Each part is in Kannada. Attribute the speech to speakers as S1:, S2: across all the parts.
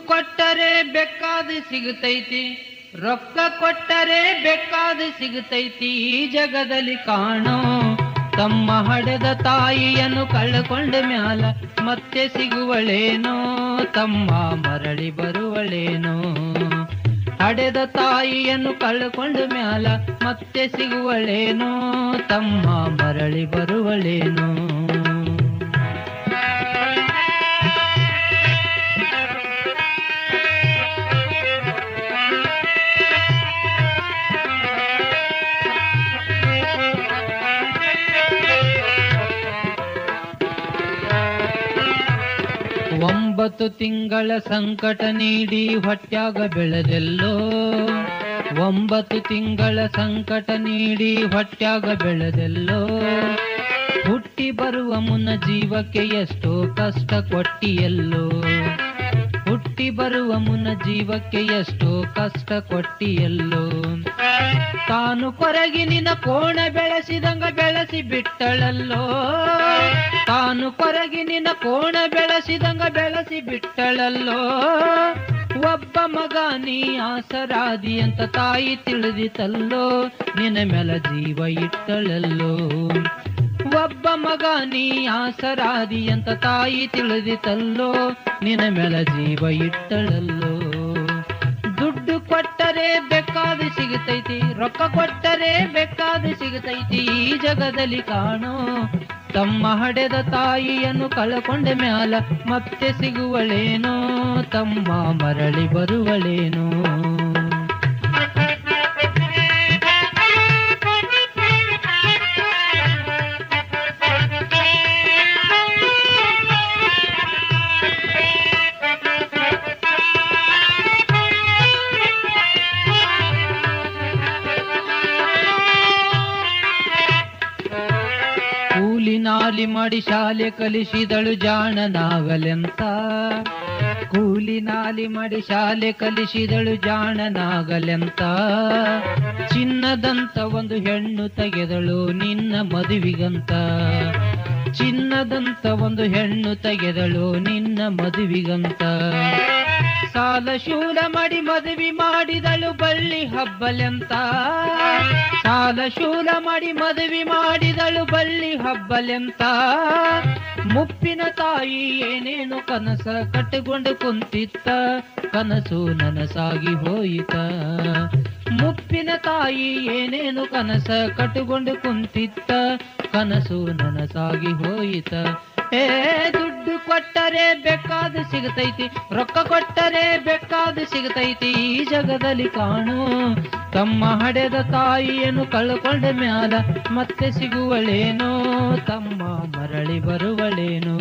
S1: ಕೊಟ್ಟರೆ ಬೇಕಾದ ಸಿಗುತ್ತೈತಿ ರೊಕ್ಕ ಕೊಟ್ಟರೆ ಬೇಕಾದ ಸಿಗುತ್ತೈತಿ ಈ ಜಗದಲ್ಲಿ ಕಾಣೋ ತಮ್ಮ ಹಡೆದ ತಾಯಿಯನ್ನು ಕಳ್ಕೊಂಡ ಮ್ಯಾಲ ಮತ್ತೆ ಸಿಗುವಳೇನೋ ತಮ್ಮ ಮರಳಿ ಬರುವಳೇನೋ ಹಡೆದ ತಾಯಿಯನ್ನು ಕಳ್ಕೊಂಡ ಮ್ಯಾಲ ಮತ್ತೆ ಸಿಗುವಳೇನೋ ತಮ್ಮ ಮರಳಿ ಬರುವಳೇನೋ ಒಂಬತ್ತು ತಿಂಗಳ ಸಂಕಟ ನೀಡಿ ಹೊಟ್ಯಾಗ ಬೆಳೆದೆಲ್ಲೋ ಒಂಬತ್ತು ತಿಂಗಳ ಸಂಕಟ ನೀಡಿ ಹೊಟ್ಯಾಗ ಬೆಳೆದೆಲ್ಲೋ ಹುಟ್ಟಿ ಬರುವ ಮುನ್ನ ಜೀವಕ್ಕೆ ಎಷ್ಟೋ ಕಷ್ಟ ಕೊಟ್ಟಿಯಲ್ಲೋ ಹುಟ್ಟಿ ಬರುವ ಮುನ್ನ ಜೀವಕ್ಕೆ ಎಷ್ಟೋ ಕಷ್ಟ ಕೊಟ್ಟಿಯಲ್ಲೋ ತಾನು ಕೊರಗಿನಿನ ಕೋಣ ಬೆಳೆಸಿದಂಗ ಬೆಳೆಸಿ ಬಿಟ್ಟಳಲ್ಲೋ ತಾನು ಕೊರಗಿನಿನ ಕೋಣ ಬೆಳೆಸಿದಂಗ ಬೆಳೆಸಿ ಬಿಟ್ಟಳಲ್ಲೋ ಒಬ್ಬ ಮಗ ನೀ ಆಸರಾದಿ ಅಂತ ತಾಯಿ ತಿಳಿದಿತಲ್ಲೋ ನಿನ್ನ ಮೇಲ ಜೀವ ಇಟ್ಟಳಲ್ಲೋ ಒಬ್ಬ ಮಗ ನೀ ಆಸರಾದಿ ಅಂತ ತಾಯಿ ತಿಳಿದಿತಲ್ಲೋ ನಿನ್ನ ಮೇಲ ಜೀವ ಇಟ್ಟಳಲ್ಲೋ ದುಡ್ಡು ಕೊಟ್ಟರೆ ಬೇಕಾದ ಸಿಗುತ್ತೈತಿ ರೊಕ್ಕ ಕೊಟ್ಟರೆ ಬೇಕಾದ ಸಿಗುತ್ತೈತಿ ಈ ಜಗದಲ್ಲಿ ಕಾಣೋ ತಮ್ಮ ಹಡೆದ ತಾಯಿಯನ್ನು ಕಳಕೊಂಡ ಮ್ಯಾಲ ಮತ್ತೆ ಸಿಗುವಳೇನೋ ತಮ್ಮ ಮರಳಿ ಬರುವಳೇನೋ ಕೂಲಿ ನಾಲಿ ಮಾಡಿ ಶಾಲೆ ಕಲಿಸಿದಳು ಜಾಣನಾಗಲೆಂತ ಕೂಲಿ ನಾಲಿ ಮಾಡಿ ಶಾಲೆ ಕಲಿಸಿದಳು ಜಾಣನಾಗಲೆಂತ ಚಿನ್ನದಂತ ಒಂದು ಹೆಣ್ಣು ತೆಗೆದಳು ನಿನ್ನ ಮದುವಿಗಂತ ಚಿನ್ನದಂತ ಒಂದು ಹೆಣ್ಣು ತೆಗೆದಳು ನಿನ್ನ ಮದುವಿಗಂತ ಸಾಲ ಶೂಲ ಮಾಡಿ ಮದುವೆ ಮಾಡಿದಳು ಬಳ್ಳಿ ಹಬ್ಬಲೆಂತ ಸಾಲ ಶೂಲ ಮಾಡಿ ಮದುವೆ ಮಾಡಿದಳು ಬಳ್ಳಿ ಹಬ್ಬಲೆಂತ ಮುಪ್ಪಿನ ತಾಯಿ ಏನೇನು ಕನಸ ಕಟ್ಟಿಕೊಂಡು ಕುಂತಿತ್ತ ಕನಸು ನನಸಾಗಿ ಹೋಯಿತ ಮುಪ್ಪಿನ ತಾಯಿ ಏನೇನು ಕನಸ ಕಟ್ಟಿಕೊಂಡು ಕುಂತಿತ್ತ ಕನಸು ನನಸಾಗಿ ಹೋಯಿತ ಏ ದುಡ್ಡು ಕೊಟ್ಟರೆ ಬೇಕಾದ ಸಿಗತೈತಿ ರೊಕ್ಕ ಕೊಟ್ಟರೆ ಬೇಕಾದ ಸಿಗತೈತಿ ಈ ಜಗದಲ್ಲಿ ಕಾಣು ತಮ್ಮ ಹಡೆದ ತಾಯಿಯನ್ನು ಕಳ್ಕೊಂಡ ಮ್ಯಾಲ ಮತ್ತೆ ಸಿಗುವಳೇನೋ ತಮ್ಮ ಮರಳಿ ಬರುವಳೇನೋ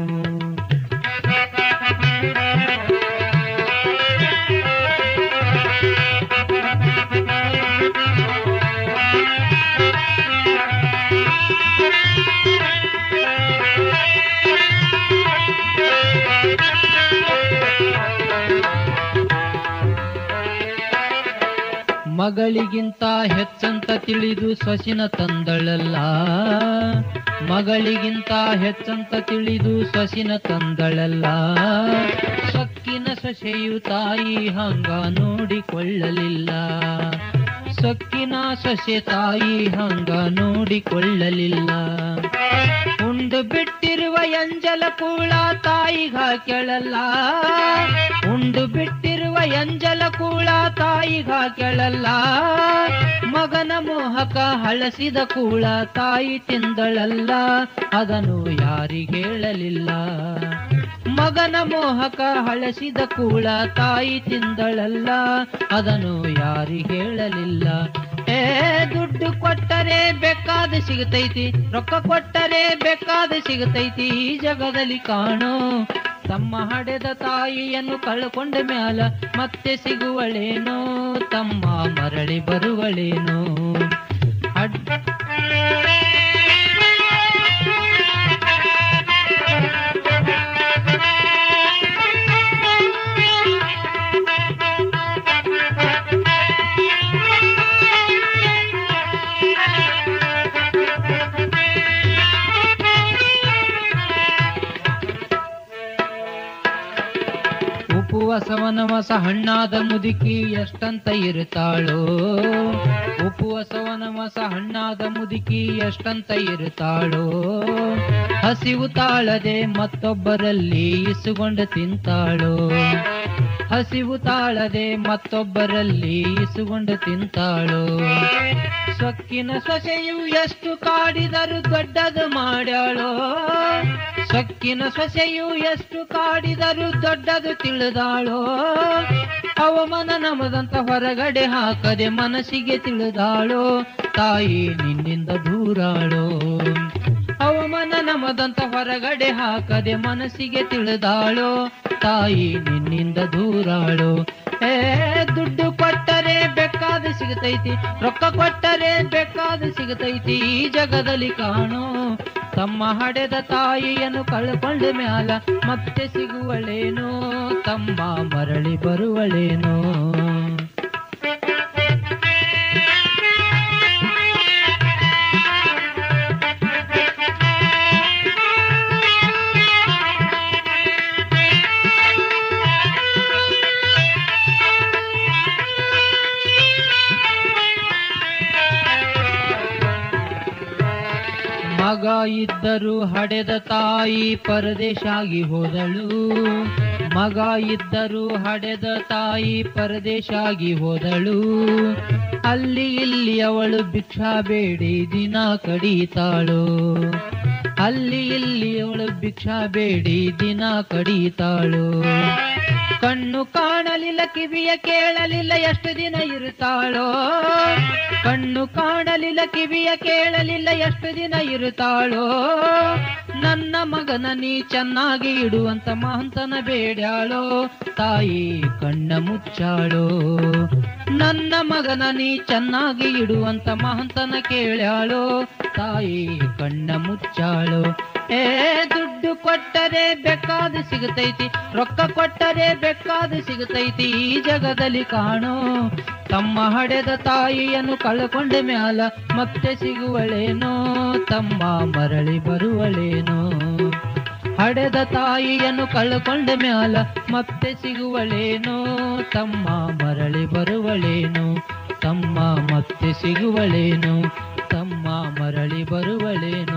S1: ಮಗಳಿಗಿಂತ ಹೆಚ್ಚಂತ ತಿಳಿದು ಸೊಸಿನ ತಂದಳಲ್ಲ ಮಗಳಿಗಿಂತ ಹೆಚ್ಚಂತ ತಿಳಿದು ಸೊಸಿನ ತಂದಳಲ್ಲ ಸೊಕ್ಕಿನ ಸೊಸೆಯು ತಾಯಿ ಹಂಗ ನೋಡಿಕೊಳ್ಳಲಿಲ್ಲ ಸೊಕ್ಕಿನ ಸೊಸೆ ತಾಯಿ ಹಂಗ ನೋಡಿಕೊಳ್ಳಲಿಲ್ಲ ಉಂಡು ಬಿಟ್ಟಿರುವ ಎಂಜಲ ಕೂಳ ತಾಯಿಗ ಕೆಳಲ್ಲ ಉಂಡು ಬಿಟ್ಟಿರುವ ಎಂಜಲ ಕೂಳ ತಾಯಿಗ ಕೆಳಲ್ಲ ಮಗನ ಮೋಹಕ ಹಳಸಿದ ಕೂಳ ತಾಯಿ ತಿಂದಳಲ್ಲ ಅದನ್ನು ಯಾರಿಗೇಳಲಿಲ್ಲ ಮಗನ ಮೋಹಕ ಹಳಸಿದ ಕೂಳ ತಾಯಿ ತಿಂದಳಲ್ಲ ಅದನ್ನು ಯಾರಿಗೇಳಲಿಲ್ಲ ಏ ದುಡ್ಡು ಕೊಟ್ಟರೆ ಬೇಕಾದ ಸಿಗತೈತಿ ರೊಕ್ಕ ಕೊಟ್ಟರೆ ಬೇಕಾದ ಸಿಗತೈತಿ ಈ ಜಗದಲ್ಲಿ ಕಾಣೋ ತಮ್ಮ ಹಡೆದ ತಾಯಿಯನ್ನು ಕಳ್ಕೊಂಡ ಮ್ಯಾಲ ಮತ್ತೆ ಸಿಗುವಳೇನೋ ತಮ್ಮ ಮರಳಿ ಬರುವಳೇನೋ ಅಡ್ ಉಪು ಉಪವಾಸವನ ಹೊಸ ಹಣ್ಣಾದ ಮುದುಕಿ ಎಷ್ಟಂತ ಇರುತ್ತಾಳೋ ಉಪವಾಸವನ ಹೊಸ ಹಣ್ಣಾದ ಮುದುಕಿ ಎಷ್ಟಂತ ಇರುತ್ತಾಳೋ ಹಸಿವು ತಾಳದೆ ಮತ್ತೊಬ್ಬರಲ್ಲಿ ಇಸುಕೊಂಡು ತಿಂತಾಳೋ ಹಸಿವು ತಾಳದೆ ಮತ್ತೊಬ್ಬರಲ್ಲಿ ಇಸುಕೊಂಡು ತಿಂತಾಳೋ ಸೊಕ್ಕಿನ ಸೊಸೆಯು ಎಷ್ಟು ಕಾಡಿದರು ದೊಡ್ಡದು ಮಾಡ್ಯಾಳೋ ಸೊಕ್ಕಿನ ಸೊಸೆಯು ಎಷ್ಟು ಕಾಡಿದರು ದೊಡ್ಡದು ತಿಳಿದಾಳೋ ಅವಮಾನ ನಮದಂತ ಹೊರಗಡೆ ಹಾಕದೆ ಮನಸ್ಸಿಗೆ ತಿಳಿದಾಳೋ ತಾಯಿ ನಿನ್ನಿಂದ ದೂರಾಳೋ ಅವಮಾನ ನಮದಂತ ಹೊರಗಡೆ ಹಾಕದೆ ಮನಸ್ಸಿಗೆ ತಿಳಿದಾಳೋ ತಾಯಿ ನಿನ್ನಿಂದ ದೂರಾಳೋ ಏ ದುಡ್ಡು ಕೊಟ್ಟರೆ ಬೇಕಾದ ಸಿಗತೈತಿ ರೊಕ್ಕ ಕೊಟ್ಟರೆ ಬೇಕಾದ ಸಿಗತೈತಿ ಈ ಜಗದಲ್ಲಿ ಕಾಣೋ ತಮ್ಮ ಹಡೆದ ತಾಯಿಯನ್ನು ಕಳ್ಕೊಂಡ ಮ್ಯಾಲ ಮತ್ತೆ ಸಿಗುವಳೇನೋ ತಮ್ಮ ಮರಳಿ ಬರುವಳೇನೋ ಮಗ ಇದ್ದರು ಹಡೆದ ತಾಯಿ ಪರದೇಶಾಗಿ ಹೋದಳು ಮಗ ಇದ್ದರು ಹಡೆದ ತಾಯಿ ಪರದೇಶಾಗಿ ಹೋದಳು ಅಲ್ಲಿ ಇಲ್ಲಿ ಅವಳು ಭಿಕ್ಷಾ ಬೇಡಿ ದಿನ ಕಡಿತಾಳು ಅಲ್ಲಿ ಇಲ್ಲಿ ಅವಳು ಭಿಕ್ಷಾ ಬೇಡಿ ದಿನ ಕಡಿತಾಳು ಕಣ್ಣು ಕಾಣಲಿಲ್ಲ ಕಿವಿಯ ಕೇಳಲಿಲ್ಲ ಎಷ್ಟು ದಿನ ಇರುತ್ತಾಳೋ ಕಣ್ಣು ಕಾಣಲಿಲ್ಲ ಕಿವಿಯ ಕೇಳಲಿಲ್ಲ ಎಷ್ಟು ದಿನ ಇರುತ್ತಾಳೋ ನನ್ನ ಮಗನ ನೀ ಚೆನ್ನಾಗಿ ಇಡುವಂತ ಮಹಂತನ ಬೇಡ್ಯಾಳೋ ತಾಯಿ ಕಣ್ಣ ಮುಚ್ಚಾಳೋ ನನ್ನ ಮಗನ ನೀ ಚೆನ್ನಾಗಿ ಇಡುವಂತ ಮಹಂತನ ಕೇಳ್ಯಾಳೋ ತಾಯಿ ಕಣ್ಣ ಮುಚ್ಚಾಳೋ ಏ ದುಡ್ಡು ಕೊಟ್ಟರೆ ಬೇಕಾದ ಸಿಗತೈತಿ ರೊಕ್ಕ ಕೊಟ್ಟರೆ ಬೇಕಾದ ಸಿಗತೈತಿ ಈ ಜಗದಲ್ಲಿ ಕಾಣೋ ತಮ್ಮ ಹಡೆದ ತಾಯಿಯನ್ನು ಕಳ್ಕೊಂಡ ಮ್ಯಾಲ ಮತ್ತೆ ಸಿಗುವಳೇನೋ ತಮ್ಮ ಮರಳಿ ಬರುವಳೇನೋ ಹಡೆದ ತಾಯಿಯನ್ನು ಕಳ್ಕೊಂಡ ಮ್ಯಾಲ ಮತ್ತೆ ಸಿಗುವಳೇನೋ ತಮ್ಮ ಮರಳಿ ಬರುವಳೇನೋ ತಮ್ಮ ಮತ್ತೆ ಸಿಗುವಳೇನೋ ತಮ್ಮ ಮರಳಿ ಬರುವಳೇನೋ